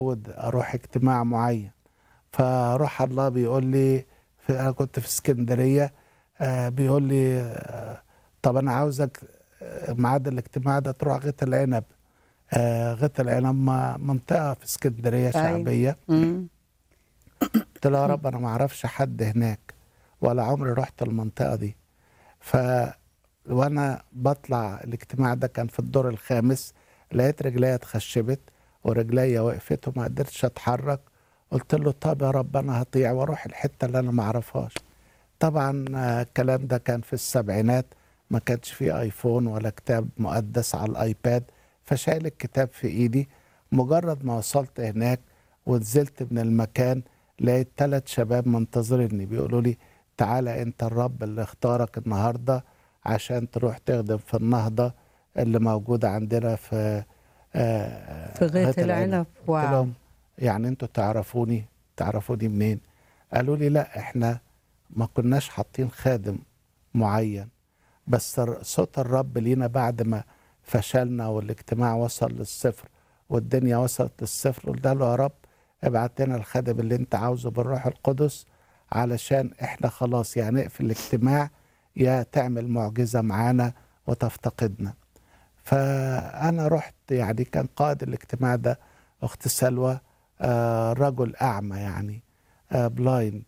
متعود اروح اجتماع معين فروح الله بيقول لي في انا كنت في اسكندريه آه، بيقول لي آه، طب انا عاوزك آه، ميعاد الاجتماع ده تروح غيط العنب آه، غيط العنب م- منطقه في اسكندريه شعبيه مم. قلت له يا رب انا ما اعرفش حد هناك ولا عمري رحت المنطقه دي ف وانا بطلع الاجتماع ده كان في الدور الخامس لقيت رجليا اتخشبت ورجليا وقفت وما قدرتش اتحرك قلت له طب يا رب انا هطيع واروح الحته اللي انا ما اعرفهاش طبعا آه، الكلام ده كان في السبعينات ما كانش فيه ايفون ولا كتاب مقدس على الايباد فشايل الكتاب في ايدي مجرد ما وصلت هناك ونزلت من المكان لقيت ثلاث شباب منتظريني بيقولوا لي تعالى انت الرب اللي اختارك النهارده عشان تروح تخدم في النهضه اللي موجوده عندنا في آه، في غيط العنب قلت واو لهم يعني انتوا تعرفوني تعرفوني منين قالوا لي لا احنا ما كناش حاطين خادم معين بس ر- صوت الرب لينا بعد ما فشلنا والاجتماع وصل للصفر والدنيا وصلت للصفر قلت له يا رب ابعت لنا الخادم اللي انت عاوزه بالروح القدس علشان احنا خلاص يا نقفل الاجتماع يا تعمل معجزة معانا وتفتقدنا فأنا رحت يعني كان قائد الاجتماع ده أخت سلوى آه رجل أعمى يعني آه بلايند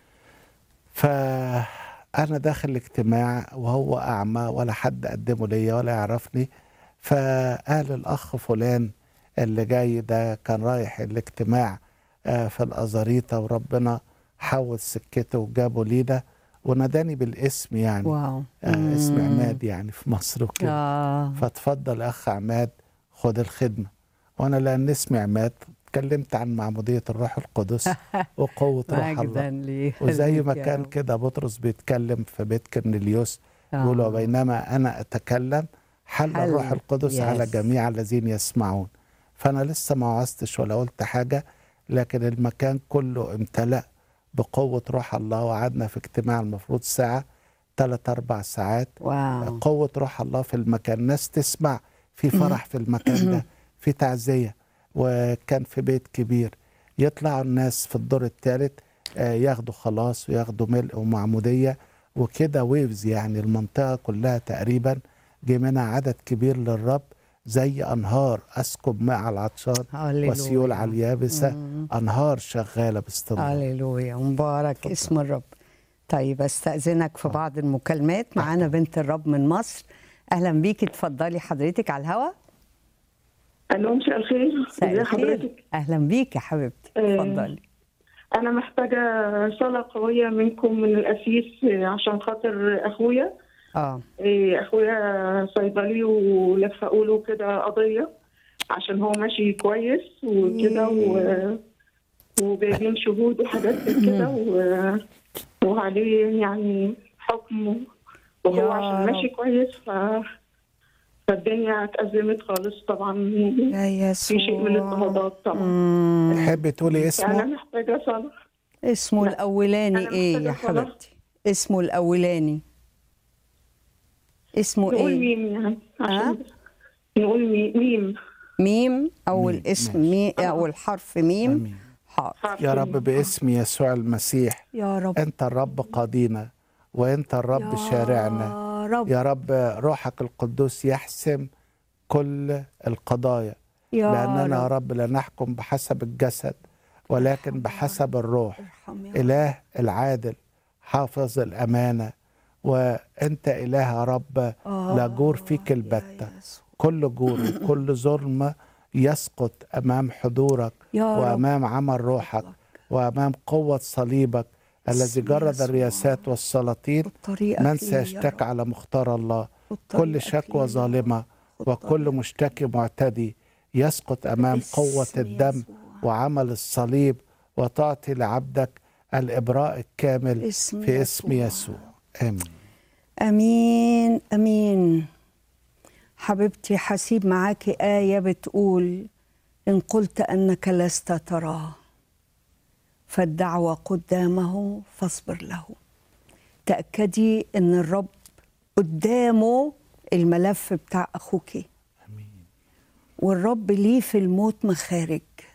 فأنا داخل الاجتماع وهو أعمى ولا حد قدمه ليا ولا يعرفني فقال الأخ فلان اللي جاي ده كان رايح الاجتماع آه في الأزاريطة وربنا حول سكته وجابه لينا وناداني بالاسم يعني واو آه اسم مم. عماد يعني في مصر وكده آه. فاتفضل يا اخ عماد خد الخدمه وانا لان اسمي عماد اتكلمت عن معموديه الروح القدس وقوه روح الله مجدا لي وزي ما ليك يا كان رب. كده بطرس بيتكلم في بيت كرنيليوس آه. يقول وبينما انا اتكلم حل حل. الروح القدس على يس. جميع الذين يسمعون فانا لسه ما وعظتش ولا قلت حاجه لكن المكان كله امتلأ بقوه روح الله وقعدنا في اجتماع المفروض ساعه ثلاث اربع ساعات واو قوة روح الله في المكان ناس تسمع في فرح في المكان ده في تعزية وكان في بيت كبير يطلعوا الناس في الدور الثالث ياخدوا خلاص وياخدوا ملء ومعمودية وكده ويفز يعني المنطقة كلها تقريبا جه منها عدد كبير للرب زي أنهار أسكب ماء على العطشان هللويا. وسيول على اليابسة مم. أنهار شغالة باستمرار هللويا مبارك اتفضل. اسم الرب طيب استأذنك في بعض المكالمات معانا بنت الرب من مصر اهلا بيكي اتفضلي حضرتك على الهوا الو مساء الخير مساء ازي الخير حضرتك اهلا بيكي يا حبيبتي آه، اتفضلي انا محتاجه صلاه قويه منكم من الاسيس آه، عشان خاطر اخويا اه آه، اخويا صيدلي ولفقوا له كده قضيه عشان هو ماشي كويس وكده و- وجايبين شهود وحاجات زي كده و- وعليه يعني حكم وهو يا عشان رب. ماشي كويس ف فالدنيا اتأزمت خالص طبعا يا يسوع في شيء من الاضطهادات طبعا مم. تحبي تقولي فأنا اسمه محتاجة صلاة اسمه لا، الاولاني أنا ايه يا محتاجة صلاة. حبيبتي اسمه الاولاني اسمه نقول ايه ميم يعني ها؟ عشان نقول مي- ميم ميم اول ميم، اسم ماشي. مي اول حرف ميم آمين. حاضر حرف يا رب ميم. باسم يسوع المسيح يا رب انت الرب قاضينا وانت الرب شارعنا يا رب يا رب روحك القدوس يحسم كل القضايا يا لاننا يا رب رب لا نحكم بحسب الجسد ولكن بحسب الروح ارحم يا رب اله العادل حافظ الامانه وانت اله يا رب لا جور فيك يا البته يسوع. كل جور وكل ظلم يسقط امام حضورك يا رب وامام عمل روحك وامام قوه صليبك الذي اسم جرد يسوع. الرياسات والسلاطين بطريقك من لي يا سيشتكي رب. على مختار الله بطريقك كل شكوى لي يا ظالمه رب. وكل بطريقك. مشتكي معتدي يسقط امام قوه باسم الدم يسوع. وعمل الصليب وتعطي لعبدك الابراء الكامل باسم في اسم يسوع. يسوع امين امين امين حبيبتي حسيب معاكي ايه بتقول ان قلت انك لست تراه فالدعوه قدامه فاصبر له تاكدي ان الرب قدامه الملف بتاع اخوكي امين والرب ليه في الموت مخارج